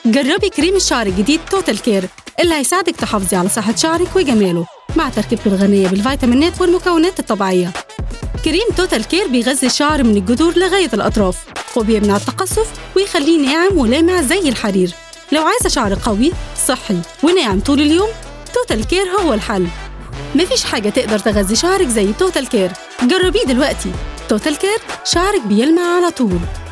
جربي كريم الشعر الجديد توتال كير اللي هيساعدك تحافظي على صحة شعرك وجماله مع تركيبته الغنية بالفيتامينات والمكونات الطبيعية كريم توتال كير بيغذي الشعر من الجذور لغاية الأطراف وبيمنع التقصف ويخليه ناعم ولامع زي الحرير لو عايزة شعر قوي صحي وناعم طول اليوم توتال كير هو الحل مفيش حاجة تقدر تغذي شعرك زي توتال كير جربيه دلوقتي توتال كير شعرك بيلمع على طول